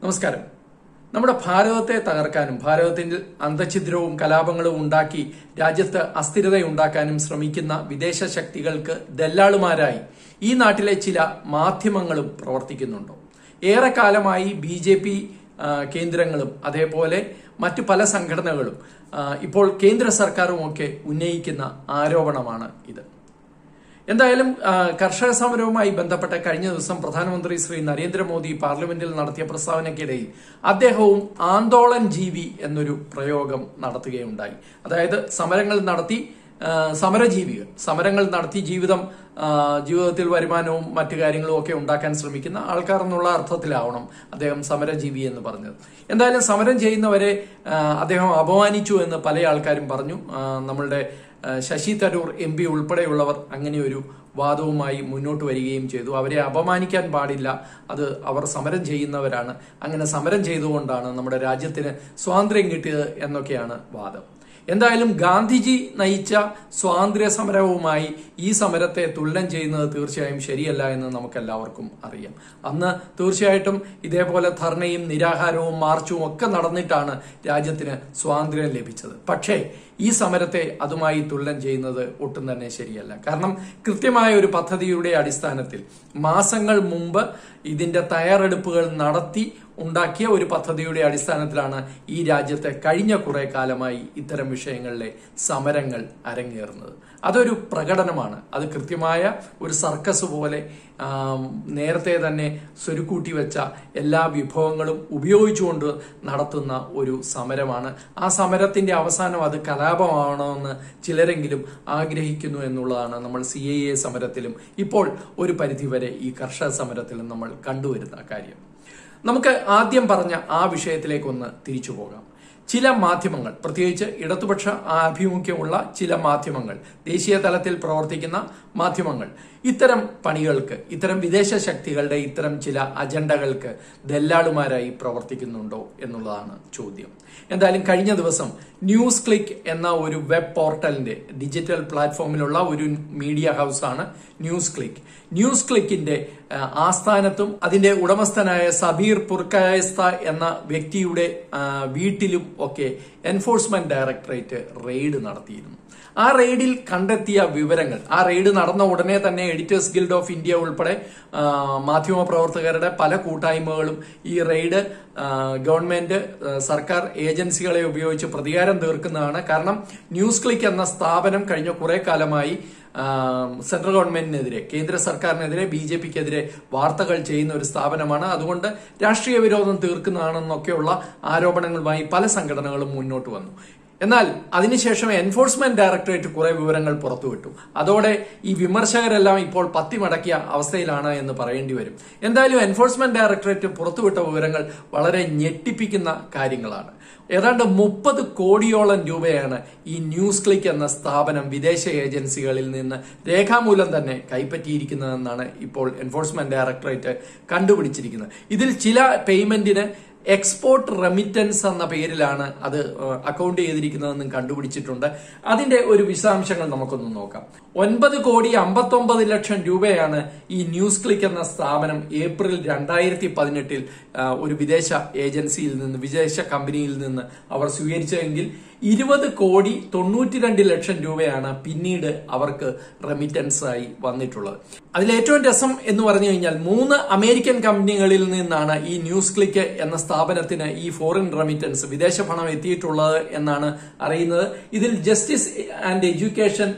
നമസ്കാരം നമ്മുടെ ഭാരതത്തെ തകർക്കാനും ഭാരതത്തിന്റെ അന്തഛിദ്രവും കലാപങ്ങളും ഉണ്ടാക്കി രാജ്യത്ത് അസ്ഥിരതയുണ്ടാക്കാനും ശ്രമിക്കുന്ന വിദേശ ശക്തികൾക്ക് ദല്ലാളുമാരായി ഈ നാട്ടിലെ ചില മാധ്യമങ്ങളും പ്രവർത്തിക്കുന്നുണ്ടോ ഏറെക്കാലമായി ബി ജെ പി കേന്ദ്രങ്ങളും അതേപോലെ മറ്റു പല സംഘടനകളും ആ, ഇപ്പോൾ കേന്ദ്ര സർക്കാരും ഒക്കെ ഉന്നയിക്കുന്ന ആരോപണമാണ് ഇത് എന്തായാലും ആ, കർഷക സമരവുമായി ബന്ധപ്പെട്ട കഴിഞ്ഞ ദിവസം പ്രധാനമന്ത്രി ശ്രീ നരേന്ദ്രമോദി പാർലമെന്റിൽ നടത്തിയ പ്രസ്താവനയ്ക്കിടയിൽ അദ്ദേഹവും ആന്തോളൻ ജീവി എന്നൊരു പ്രയോഗം നടത്തുകയുണ്ടായി അതായത് സമരങ്ങൾ നടത്തി ആ, സമരജീവികൾ സമരങ്ങൾ നടത്തി ജീവിതം ആ, ജീവിതത്തിൽ വരുമാനവും മറ്റു കാര്യങ്ങളും ഒക്കെ ഉണ്ടാക്കാൻ ശ്രമിക്കുന്ന ആൾക്കാർ എന്നുള്ള അർത്ഥത്തിലാവണം അദ്ദേഹം സമരജീവി എന്ന് പറഞ്ഞത് എന്തായാലും സമരം ചെയ്യുന്നവരെ ആ, അദ്ദേഹം അപമാനിച്ചു എന്ന് പല ആൾക്കാരും പറഞ്ഞു ആ, നമ്മളുടെ ആ, ശശി തരൂർ എം പി ഉൾപ്പെടെയുള്ളവർ അങ്ങനെ ഒരു വാദവുമായി മുന്നോട്ട് വരികയും ചെയ്തു അവരെ അപമാനിക്കാൻ പാടില്ല അത് അവർ സമരം ചെയ്യുന്നവരാണ് അങ്ങനെ സമരം ചെയ്തുകൊണ്ടാണ് നമ്മുടെ രാജ്യത്തിന് സ്വാതന്ത്ര്യം കിട്ടിയത് എന്നൊക്കെയാണ് വാദം എന്തായാലും ഗാന്ധിജി നയിച്ച സ്വാതന്ത്ര്യ സമരവുമായി ഈ സമരത്തെ തുലനം ചെയ്യുന്നത് തീർച്ചയായും ശരിയല്ല എന്ന് നമുക്കെല്ലാവർക്കും അറിയാം അന്ന് തീർച്ചയായിട്ടും ഇതേപോലെ ധർണയും നിരാഹാരവും മാർച്ചും ഒക്കെ നടന്നിട്ടാണ് രാജ്യത്തിന് സ്വാതന്ത്ര്യം ലഭിച്ചത് പക്ഷേ ഈ സമരത്തെ അതുമായി തുലനം ചെയ്യുന്നത് ഒട്ടും തന്നെ ശരിയല്ല കാരണം കൃത്യമായ ഒരു പദ്ധതിയുടെ അടിസ്ഥാനത്തിൽ മാസങ്ങൾ മുമ്പ് ഇതിന്റെ തയ്യാറെടുപ്പുകൾ നടത്തി ഉണ്ടാക്കിയ ഒരു പദ്ധതിയുടെ അടിസ്ഥാനത്തിലാണ് ഈ രാജ്യത്തെ കഴിഞ്ഞ കുറെ കാലമായി ഇത്തരം വിഷയങ്ങളിലെ സമരങ്ങൾ അരങ്ങേറുന്നത് അതൊരു പ്രകടനമാണ് അത് കൃത്യമായ ഒരു സർക്കസ് പോലെ ആം, നേരത്തെ തന്നെ സ്വരുക്കൂട്ടി വെച്ച എല്ലാ വിഭവങ്ങളും ഉപയോഗിച്ചുകൊണ്ട് നടത്തുന്ന ഒരു സമരമാണ് ആ സമരത്തിന്റെ അവസാനം അത് കലാപമാവണമെന്ന് ചിലരെങ്കിലും ആഗ്രഹിക്കുന്നു എന്നുള്ളതാണ് നമ്മൾ സി ഐ എ സമരത്തിലും ഇപ്പോൾ ഒരു പരിധിവരെ ഈ കർഷക സമരത്തിലും നമ്മൾ കണ്ടുവരുന്ന കാര്യം നമുക്ക് ആദ്യം പറഞ്ഞ ആ വിഷയത്തിലേക്കൊന്ന് തിരിച്ചു പോകാം ചില മാധ്യമങ്ങൾ പ്രത്യേകിച്ച് ഇടതുപക്ഷ ആഭിമുഖ്യമുള്ള ചില മാധ്യമങ്ങൾ ദേശീയ തലത്തിൽ പ്രവർത്തിക്കുന്ന മാധ്യമങ്ങൾ ഇത്തരം പണികൾക്ക് ഇത്തരം വിദേശ ശക്തികളുടെ ഇത്തരം ചില അജണ്ടകൾക്ക് ദല്ലാളുമാരായി പ്രവർത്തിക്കുന്നുണ്ടോ എന്നുള്ളതാണ് ചോദ്യം എന്തായാലും കഴിഞ്ഞ ദിവസം ന്യൂസ് ക്ലിക്ക് എന്ന ഒരു വെബ് പോർട്ടലിന്റെ ഡിജിറ്റൽ പ്ലാറ്റ്ഫോമിലുള്ള ഒരു മീഡിയ ഹൗസാണ് ന്യൂസ് ക്ലിക്ക് ന്യൂസ് ക്ലിക്കിന്റെ ആ, ആസ്ഥാനത്തും അതിന്റെ ഉടമസ്ഥനായ സബീർ പുർക്കായസ്ത എന്ന വ്യക്തിയുടെ ആ, വീട്ടിലും ഒക്കെ എൻഫോഴ്സ്മെന്റ് ഡയറക്ടറേറ്റ് റെയ്ഡ് നടത്തിയിരുന്നു ആ റെയ്ഡിൽ കണ്ടെത്തിയ വിവരങ്ങൾ ആ റെയ്ഡ് നടന്ന ഉടനെ തന്നെ എഡിറ്റേഴ്സ് ഗിൽഡ് ഓഫ് ഇന്ത്യ ഉൾപ്പെടെ ആ, മാധ്യമ പ്രവർത്തകരുടെ പല കൂട്ടായ്മകളും ഈ റെയ്ഡ് ആ, ഗവൺമെന്റ് ആ, സർക്കാർ ഏജൻസികളെ ഉപയോഗിച്ച് പ്രതികാരം തീർക്കുന്നതാണ് കാരണം ന്യൂസ് ക്ലിക്ക് എന്ന സ്ഥാപനം കഴിഞ്ഞ കുറെ കാലമായി ആ, സെൻട്രൽ ഗവൺമെന്റിനെതിരെ കേന്ദ്ര സർക്കാരിനെതിരെ ബി ജെ പിക്കെതിരെ വാർത്തകൾ ചെയ്യുന്ന ഒരു സ്ഥാപനമാണ് അതുകൊണ്ട് രാഷ്ട്രീയ വിരോധം തീർക്കുന്നതാണെന്നൊക്കെയുള്ള ആരോപണങ്ങളുമായി പല സംഘടനകളും മുന്നോട്ട് വന്നു എന്നാൽ അതിനുശേഷം എൻഫോഴ്സ്മെന്റ് ഡയറക്ടറേറ്റ് കുറെ വിവരങ്ങൾ പുറത്തുവിട്ടു അതോടെ ഈ വിമർശകരെല്ലാം ഇപ്പോൾ പത്തി മടക്കിയ അവസ്ഥയിലാണ് എന്ന് പറയേണ്ടി വരും എന്തായാലും എൻഫോഴ്സ്മെന്റ് ഡയറക്ടറേറ്റ് പുറത്തുവിട്ട വിവരങ്ങൾ വളരെ ഞെട്ടിപ്പിക്കുന്ന കാര്യങ്ങളാണ് ഏതാണ്ട് മുപ്പത് കോടിയോളം രൂപയാണ് ഈ ന്യൂസ് ക്ലിക്ക് എന്ന സ്ഥാപനം വിദേശ ഏജൻസികളിൽ നിന്ന് രേഖാമൂലം തന്നെ കൈപ്പറ്റിയിരിക്കുന്നതെന്നാണ് ഇപ്പോൾ എൻഫോഴ്സ്മെന്റ് ഡയറക്ടറേറ്റ് കണ്ടുപിടിച്ചിരിക്കുന്നത് ഇതിൽ ചില പേയ്മെന്റിന് എക്സ്പോർട്ട് റെമിറ്റൻസ് എന്ന പേരിലാണ് അത് ഏഹ്, അക്കൗണ്ട് ചെയ്തിരിക്കുന്നതെന്നും കണ്ടുപിടിച്ചിട്ടുണ്ട് അതിന്റെ ഒരു വിശദാംശങ്ങൾ നമുക്കൊന്ന് നോക്കാം ഒൻപത് കോടി അമ്പത്തൊമ്പത് ലക്ഷം രൂപയാണ് ഈ ന്യൂസ് ക്ലിക്ക് എന്ന സ്ഥാപനം ഏപ്രിൽ രണ്ടായിരത്തി പതിനെട്ടിൽ ഒരു വിദേശ ഏജൻസിയിൽ നിന്ന് വിദേശ കമ്പനിയിൽ നിന്ന് അവർ സ്വീകരിച്ചതെങ്കിൽ ഇരുപത് കോടി തൊണ്ണൂറ്റി രണ്ട് ലക്ഷം രൂപയാണ് പിന്നീട് അവർക്ക് റെമിറ്റൻസ് ആയി വന്നിട്ടുള്ളത് അതിൽ ഏറ്റവും രസം എന്ന് പറഞ്ഞു കഴിഞ്ഞാൽ മൂന്ന് അമേരിക്കൻ കമ്പനികളിൽ നിന്നാണ് ഈ ന്യൂസ് ക്ലിക്ക് എന്ന സ്ഥാപനത്തിന് ഈ ഫോറിൻ റെമിറ്റൻസ് വിദേശ പണം എത്തിയിട്ടുള്ളത് എന്നാണ് അറിയുന്നത് ഇതിൽ justice and education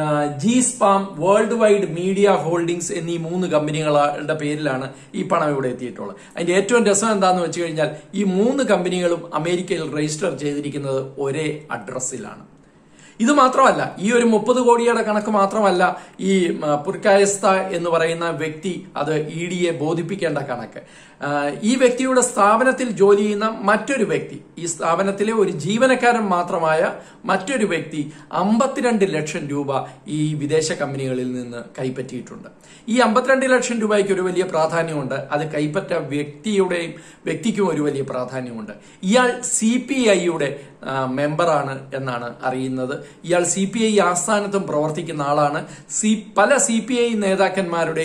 G spam world wide media holdings എന്നീ മൂന്ന് കമ്പനികളുടെ പേരിലാണ് ഈ പണം ഇവിടെ എത്തിയിട്ടുള്ളത് അതിന്റെ ഏറ്റവും രസം എന്താണെന്ന് വെച്ച് കഴിഞ്ഞാൽ ഈ മൂന്ന് കമ്പനികളും അമേരിക്കയിൽ രജിസ്റ്റർ ചെയ്തിരിക്കുന്നത് ഒരേ അഡ്രസ്സിലാണ് ഇത് മാത്രമല്ല ഈ ഒരു മുപ്പത് കോടിയുടെ കണക്ക് മാത്രമല്ല ഈ മ, പുർക്കായസ്ത എന്ന് പറയുന്ന വ്യക്തി അത് ഇ ഡിയെ ബോധിപ്പിക്കേണ്ട കണക്ക് ആ, ഈ വ്യക്തിയുടെ സ്ഥാപനത്തിൽ ജോലി ചെയ്യുന്ന മറ്റൊരു വ്യക്തി ഈ സ്ഥാപനത്തിലെ ഒരു ജീവനക്കാരൻ മാത്രമായ മറ്റൊരു വ്യക്തി അമ്പത്തിരണ്ട് ലക്ഷം രൂപ ഈ വിദേശ കമ്പനികളിൽ നിന്ന് കൈപ്പറ്റിയിട്ടുണ്ട് ഈ അമ്പത്തിരണ്ട് ലക്ഷം രൂപയ്ക്ക് ഒരു വലിയ പ്രാധാന്യമുണ്ട് അത് കൈപ്പറ്റ വ്യക്തിയുടെയും വ്യക്തിക്കും ഒരു വലിയ പ്രാധാന്യമുണ്ട് ഇയാൾ സി പി ഐയുടെ മെമ്പറാണ് എന്നാണ് അറിയുന്നത് ഇയാൾ സി പി ഐ ആസ്ഥാനത്തും പ്രവർത്തിക്കുന്ന ആളാണ് സി പല സി പി ഐ നേതാക്കന്മാരുടെയും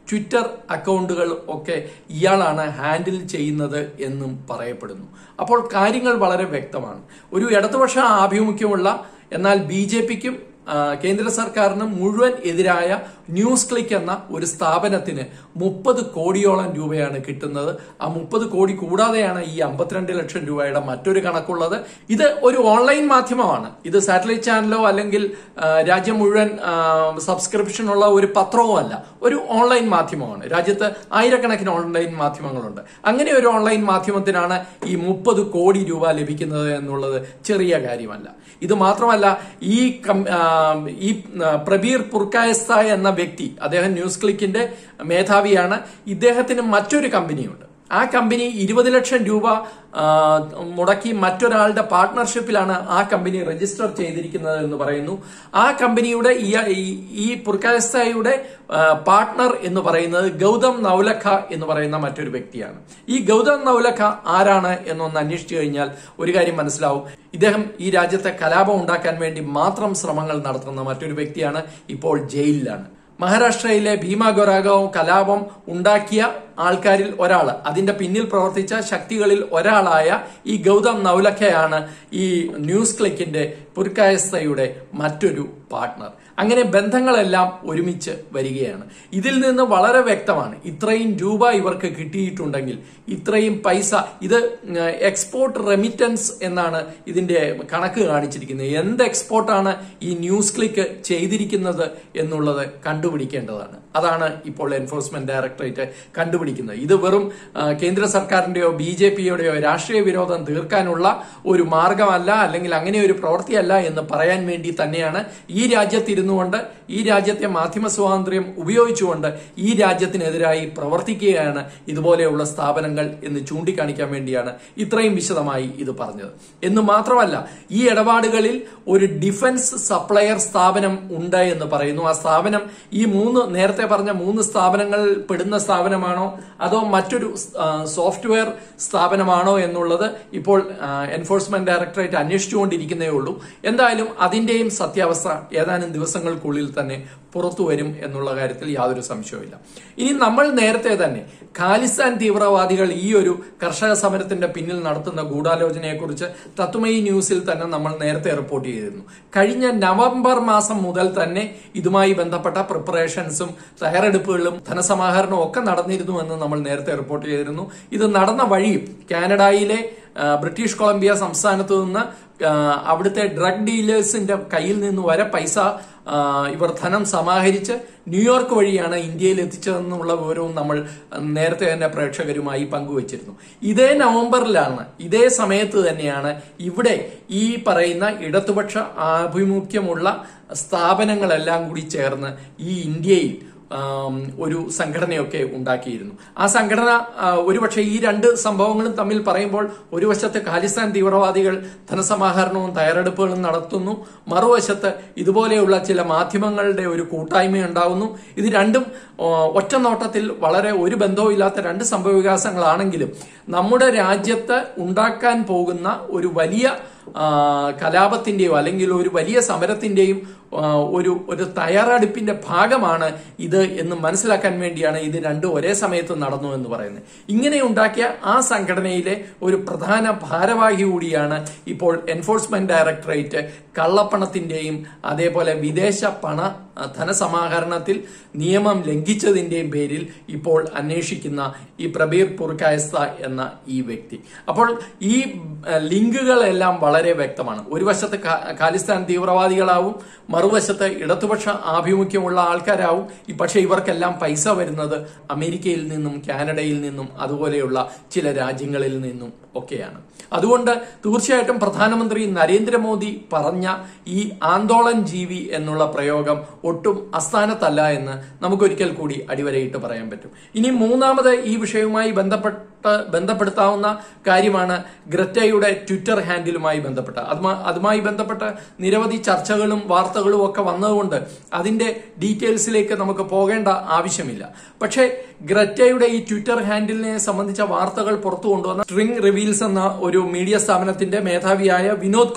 ട്വിറ്റർ അക്കൗണ്ടുകൾ ഒക്കെ ഇയാളാണ് ഹാൻഡിൽ ചെയ്യുന്നത് എന്നും പറയപ്പെടുന്നു അപ്പോൾ കാര്യങ്ങൾ വളരെ വ്യക്തമാണ് ഒരു ഇടതുപക്ഷ ആഭിമുഖ്യമുള്ള എന്നാൽ ബി ജെ പിക്കും കേന്ദ്ര സർക്കാരിന് മുഴുവൻ എതിരായ ന്യൂസ് ക്ലിക്ക് എന്ന ഒരു സ്ഥാപനത്തിന് മുപ്പത് കോടിയോളം രൂപയാണ് കിട്ടുന്നത് ആ മുപ്പത് കോടി കൂടാതെയാണ് ഈ അമ്പത്തിരണ്ട് ലക്ഷം രൂപയുടെ മറ്റൊരു കണക്കുള്ളത് ഇത് ഒരു ഓൺലൈൻ മാധ്യമമാണ് ഇത് സാറ്റലൈറ്റ് ചാനലോ അല്ലെങ്കിൽ ആ, രാജ്യം മുഴുവൻ സബ്സ്ക്രിപ്ഷൻ ഉള്ള ഒരു പത്രമോ അല്ല ഒരു ഓൺലൈൻ മാധ്യമമാണ് രാജ്യത്ത് ആയിരക്കണക്കിന് ഓൺലൈൻ മാധ്യമങ്ങളുണ്ട് അങ്ങനെ ഒരു ഓൺലൈൻ മാധ്യമത്തിനാണ് ഈ മുപ്പത് കോടി രൂപ ലഭിക്കുന്നത് എന്നുള്ളത് ചെറിയ കാര്യമല്ല ഇത് മാത്രമല്ല ഈ കം- ആ, ഈ ആ, പ്രബീർ പുർക്കായസ്ത എന്ന വ്യക്തി അദ്ദേഹം ന്യൂസ് ക്ലിക്കിന്റെ മേധാവിയാണ് ഇദ്ദേഹത്തിന് മറ്റൊരു കമ്പനിയുണ്ട് ആ കമ്പനി ഇരുപത് ലക്ഷം രൂപ ആ, മുടക്കി മറ്റൊരാളുടെ പാർട്ട്ണർഷിപ്പിലാണ് ആ കമ്പനി രജിസ്റ്റർ ചെയ്തിരിക്കുന്നത് എന്ന് പറയുന്നു ആ കമ്പനിയുടെ ഈ ഈ- ഈ പുർക്കായസ്തായുടെ പാർട്ട്ണർ എന്ന് പറയുന്നത് ഗൗതം നൗലഖ എന്ന് പറയുന്ന മറ്റൊരു വ്യക്തിയാണ് ഈ ഗൗതം നൗലഖ ആരാണ് എന്നൊന്ന് അന്വേഷിച്ചു കഴിഞ്ഞാൽ ഒരു കാര്യം മനസ്സിലാവും ഇദ്ദേഹം ഈ രാജ്യത്തെ കലാപം ഉണ്ടാക്കാൻ വേണ്ടി മാത്രം ശ്രമങ്ങൾ നടത്തുന്ന മറ്റൊരു വ്യക്തിയാണ് ഇപ്പോൾ ജയിലിലാണ് മഹാരാഷ്ട്രയിലെ ഭീമാ ഗൊരാഗോ കലാപം ഉണ്ടാക്കിയ ആൾക്കാരിൽ ഒരാൾ അതിന്റെ പിന്നിൽ പ്രവർത്തിച്ച ശക്തികളിൽ ഒരാളായ ഈ ഗൗതം നൗലഖയാണ് ഈ ന്യൂസ് ക്ലിക്കിന്റെ പുർക്കായസ്തയുടെ മറ്റൊരു പാർട്ട്ണർ അങ്ങനെ ബന്ധങ്ങളെല്ലാം ഒരുമിച്ച് വരികയാണ് ഇതിൽ നിന്ന് വളരെ വ്യക്തമാണ് ഇത്രയും രൂപ ഇവർക്ക് കിട്ടിയിട്ടുണ്ടെങ്കിൽ ഇത്രയും പൈസ ഇത് എക്സ്പോർട്ട് റെമിറ്റൻസ് എന്നാണ് ഇതിന്റെ കണക്ക് കാണിച്ചിരിക്കുന്നത് എന്ത് എക്സ്പോർട്ടാണ് ഈ ന്യൂസ് ക്ലിക്ക് ചെയ്തിരിക്കുന്നത് എന്നുള്ളത് കണ്ടുപിടിക്കേണ്ടതാണ് അതാണ് ഇപ്പോൾ എൻഫോഴ്സ്മെന്റ് ഡയറക്ടറേറ്റ് കണ്ടുപിടിക്കുന്നത് ഇത് വെറും ആ, കേന്ദ്ര സർക്കാരിന്റെയോ ബി ജെ പിയുടെയോ രാഷ്ട്രീയ വിരോധം തീർക്കാനുള്ള ഒരു മാർഗമല്ല അല്ലെങ്കിൽ അങ്ങനെ ഒരു പ്രവൃത്തിയല്ല എന്ന് പറയാൻ വേണ്ടി തന്നെയാണ് ഈ രാജ്യത്തിരുന്നു കൊണ്ട് ഈ രാജ്യത്തെ മാധ്യമ സ്വാതന്ത്ര്യം ഉപയോഗിച്ചുകൊണ്ട് ഈ രാജ്യത്തിനെതിരായി പ്രവർത്തിക്കുകയാണ് ഇതുപോലെയുള്ള സ്ഥാപനങ്ങൾ എന്ന് ചൂണ്ടിക്കാണിക്കാൻ വേണ്ടിയാണ് ഇത്രയും വിശദമായി ഇത് പറഞ്ഞത് എന്ന് മാത്രമല്ല ഈ ഇടപാടുകളിൽ ഒരു ഡിഫൻസ് സപ്ലയർ സ്ഥാപനം ഉണ്ട് എന്ന് പറയുന്നു ആ സ്ഥാപനം ഈ മൂന്ന് നേരത്തെ പറഞ്ഞ മൂന്ന് സ്ഥാപനങ്ങൾ പെടുന്ന സ്ഥാപനമാണോ അതോ മറ്റൊരു ആ, സോഫ്റ്റ്വെയർ സ്ഥാപനമാണോ എന്നുള്ളത് ഇപ്പോൾ ആ, എൻഫോഴ്സ്മെന്റ് ഡയറക്ടറേറ്റ് അന്വേഷിച്ചുകൊണ്ടിരിക്കുന്നേ ഉള്ളൂ എന്തായാലും അതിന്റെയും സത്യാവസ്ഥ ഏതാനും ദിവസങ്ങൾക്കുള്ളിൽ തന്നെ പുറത്തു വരും എന്നുള്ള കാര്യത്തിൽ യാതൊരു സംശയവുമില്ല ഇനി നമ്മൾ നേരത്തെ തന്നെ ഖാലിസ്ഥാൻ തീവ്രവാദികൾ ഈ ഒരു കർഷക സമരത്തിന്റെ പിന്നിൽ നടത്തുന്ന ഗൂഢാലോചനയെക്കുറിച്ച് തത്വമയി ന്യൂസിൽ തന്നെ നമ്മൾ നേരത്തെ റിപ്പോർട്ട് ചെയ്തിരുന്നു കഴിഞ്ഞ നവംബർ മാസം മുതൽ തന്നെ ഇതുമായി ബന്ധപ്പെട്ട പ്രിപ്പറേഷൻസും തയ്യാറെടുപ്പുകളും ധനസമാഹരണവും ഒക്കെ നടന്നിരുന്നു എന്ന് നമ്മൾ നേരത്തെ റിപ്പോർട്ട് ചെയ്തിരുന്നു ഇത് നടന്ന വഴിയും കാനഡയിലെ ആ, ബ്രിട്ടീഷ് കൊളംബിയ സംസ്ഥാനത്ത് നിന്ന് ആ, അവിടുത്തെ ഡ്രഗ് ഡീലേഴ്സിന്റെ കയ്യിൽ നിന്ന് വരെ പൈസ ആ, ഇവർ ധനം സമാഹരിച്ച് ന്യൂയോർക്ക് വഴിയാണ് ഇന്ത്യയിൽ എത്തിച്ചതെന്നുള്ള വിവരവും നമ്മൾ നേരത്തെ തന്നെ പ്രേക്ഷകരുമായി പങ്കുവച്ചിരുന്നു ഇതേ നവംബറിലാണ് ഇതേ സമയത്ത് തന്നെയാണ് ഇവിടെ ഈ പറയുന്ന ഇടതുപക്ഷ ആഭിമുഖ്യമുള്ള സ്ഥാപനങ്ങളെല്ലാം കൂടി ചേർന്ന് ഈ ഇന്ത്യയിൽ ആം, ഒരു സംഘടനയൊക്കെ ഉണ്ടാക്കിയിരുന്നു ആ സംഘടന ആ, ഒരുപക്ഷെ ഈ രണ്ട് സംഭവങ്ങളും തമ്മിൽ പറയുമ്പോൾ ഒരു വശത്ത് ഖാലിസ്ഥാൻ തീവ്രവാദികൾ ധനസമാഹരണവും തയ്യാറെടുപ്പുകളും നടത്തുന്നു മറുവശത്ത് ഇതുപോലെയുള്ള ചില മാധ്യമങ്ങളുടെ ഒരു കൂട്ടായ്മ ഉണ്ടാകുന്നു ഇത് രണ്ടും ആ, ഒറ്റ നോട്ടത്തിൽ വളരെ ഒരു ബന്ധവും ഇല്ലാത്ത രണ്ട് സംഭവ വികാസങ്ങളാണെങ്കിലും നമ്മുടെ രാജ്യത്ത് ഉണ്ടാക്കാൻ പോകുന്ന ഒരു വലിയ ആ, കലാപത്തിന്റെയോ അല്ലെങ്കിൽ ഒരു വലിയ സമരത്തിന്റെയും ആ, ഒരു ഒരു തയ്യാറെടുപ്പിന്റെ ഭാഗമാണ് ഇത് എന്ന് മനസ്സിലാക്കാൻ വേണ്ടിയാണ് ഇത് രണ്ടും ഒരേ സമയത്ത് നടന്നു എന്ന് പറയുന്നത് ഇങ്ങനെ ഉണ്ടാക്കിയ ആ സംഘടനയിലെ ഒരു പ്രധാന ഭാരവാഹി കൂടിയാണ് ഇപ്പോൾ എൻഫോഴ്സ്മെന്റ് ഡയറക്ടറേറ്റ് കള്ളപ്പണത്തിന്റെയും അതേപോലെ വിദേശ പണ ആ, ധനസമാഹരണത്തിൽ നിയമം ലംഘിച്ചതിന്റെയും പേരിൽ ഇപ്പോൾ അന്വേഷിക്കുന്ന ഈ പ്രബീർ പുർക്കായസ്ത എന്ന ഈ വ്യക്തി അപ്പോൾ ഈ ആ, ലിങ്കുകളെല്ലാം വളരെ വ്യക്തമാണ് ഒരു വശത്ത് ഖാ- ഖാലിസ്ഥാൻ തീവ്രവാദികളാവും മറുവശത്ത് ഇടതുപക്ഷ ആഭിമുഖ്യമുള്ള ആൾക്കാരാവും ഈ പക്ഷേ ഇവർക്കെല്ലാം പൈസ വരുന്നത് അമേരിക്കയിൽ നിന്നും കാനഡയിൽ നിന്നും അതുപോലെയുള്ള ചില രാജ്യങ്ങളിൽ നിന്നും ഒക്കെയാണ് അതുകൊണ്ട് തീർച്ചയായിട്ടും പ്രധാനമന്ത്രി നരേന്ദ്രമോദി പറഞ്ഞ ഈ ആന്തോളൻ ജീവി എന്നുള്ള പ്രയോഗം ഒട്ടും അസ്ഥാനത്തല്ല എന്ന് നമുക്കൊരിക്കൽ കൂടി അടിവരയിട്ട് പറയാൻ പറ്റും ഇനി മൂന്നാമത് ഈ വിഷയവുമായി ബന്ധപ്പെട്ട് ബന്ധപ്പെടുത്താവുന്ന കാര്യമാണ് ഗ്രറ്റയുടെ ട്വിറ്റർ ഹാൻഡിലുമായി ബന്ധപ്പെട്ട അതുമാ- അതുമായി ബന്ധപ്പെട്ട് നിരവധി ചർച്ചകളും വാർത്തകളും ഒക്കെ വന്നതുകൊണ്ട് അതിന്റെ ഡീറ്റെയിൽസിലേക്ക് നമുക്ക് പോകേണ്ട ആവശ്യമില്ല പക്ഷേ ഗ്രറ്റയുടെ ഈ ട്വിറ്റർ ഹാൻഡിലിനെ സംബന്ധിച്ച വാർത്തകൾ പുറത്തു കൊണ്ടുവന്ന സ്ട്രിംഗ് റിവീൽസ് എന്ന ഒരു മീഡിയ സ്ഥാപനത്തിന്റെ മേധാവിയായ വിനോദ് കുമാർ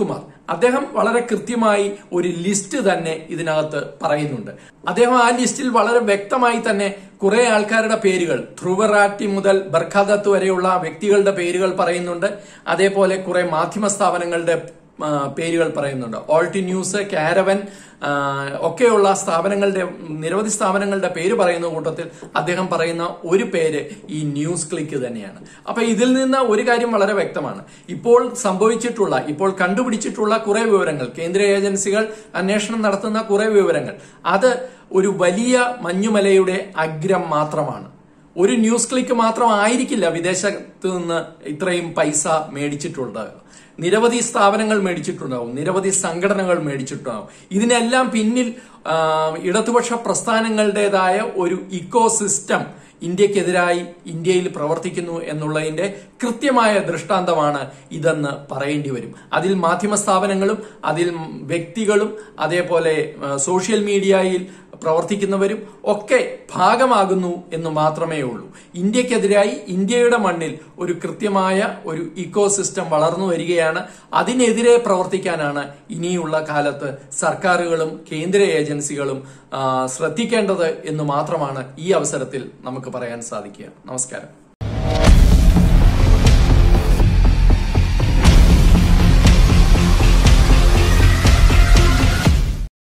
അദ്ദേഹം വളരെ കൃത്യമായി ഒരു ലിസ്റ്റ് തന്നെ ഇതിനകത്ത് പറയുന്നുണ്ട് അദ്ദേഹം ആ ലിസ്റ്റിൽ വളരെ വ്യക്തമായി തന്നെ കുറെ ആൾക്കാരുടെ പേരുകൾ ധ്രുവറാട്ടി മുതൽ ബർഖാദത്ത് വരെയുള്ള വ്യക്തികളുടെ പേരുകൾ പറയുന്നുണ്ട് അതേപോലെ കുറെ മാധ്യമ സ്ഥാപനങ്ങളുടെ ആ, പേരുകൾ പറയുന്നുണ്ട് ഓൾട്ടി ന്യൂസ് കാരവൻ ആ, ഒക്കെയുള്ള സ്ഥാപനങ്ങളുടെ നിരവധി സ്ഥാപനങ്ങളുടെ പേര് പറയുന്ന കൂട്ടത്തിൽ അദ്ദേഹം പറയുന്ന ഒരു പേര് ഈ ന്യൂസ് ക്ലിക്ക് തന്നെയാണ് അപ്പൊ ഇതിൽ നിന്ന് ഒരു കാര്യം വളരെ വ്യക്തമാണ് ഇപ്പോൾ സംഭവിച്ചിട്ടുള്ള ഇപ്പോൾ കണ്ടുപിടിച്ചിട്ടുള്ള കുറെ വിവരങ്ങൾ കേന്ദ്ര ഏജൻസികൾ അന്വേഷണം നടത്തുന്ന കുറെ വിവരങ്ങൾ അത് ഒരു വലിയ മഞ്ഞുമലയുടെ അഗ്രം മാത്രമാണ് ഒരു ന്യൂസ് ക്ലിക്ക് മാത്രം ആയിരിക്കില്ല വിദേശത്ത് നിന്ന് ഇത്രയും പൈസ മേടിച്ചിട്ടുള്ളത് നിരവധി സ്ഥാപനങ്ങൾ മേടിച്ചിട്ടുണ്ടാവും നിരവധി സംഘടനകൾ മേടിച്ചിട്ടുണ്ടാവും ഇതിനെല്ലാം പിന്നിൽ ആ, ഇടതുപക്ഷ പ്രസ്ഥാനങ്ങളുടേതായ ഒരു ഇക്കോ സിസ്റ്റം ഇന്ത്യക്കെതിരായി ഇന്ത്യയിൽ പ്രവർത്തിക്കുന്നു എന്നുള്ളതിന്റെ കൃത്യമായ ദൃഷ്ടാന്തമാണ് ഇതെന്ന് പറയേണ്ടി വരും അതിൽ മാധ്യമ സ്ഥാപനങ്ങളും അതിൽ വ്യക്തികളും അതേപോലെ ആ, സോഷ്യൽ മീഡിയയിൽ പ്രവർത്തിക്കുന്നവരും ഒക്കെ ഭാഗമാകുന്നു എന്ന് മാത്രമേ ഉള്ളൂ ഇന്ത്യക്കെതിരായി ഇന്ത്യയുടെ മണ്ണിൽ ഒരു കൃത്യമായ ഒരു ഇക്കോ സിസ്റ്റം വളർന്നു വരികയാണ് അതിനെതിരെ പ്രവർത്തിക്കാനാണ് ഇനിയുള്ള കാലത്ത് സർക്കാരുകളും കേന്ദ്ര ഏജൻസികളും ആ, ശ്രദ്ധിക്കേണ്ടത് എന്ന് മാത്രമാണ് ഈ അവസരത്തിൽ നമുക്ക് പറയാൻ സാധിക്കുക നമസ്കാരം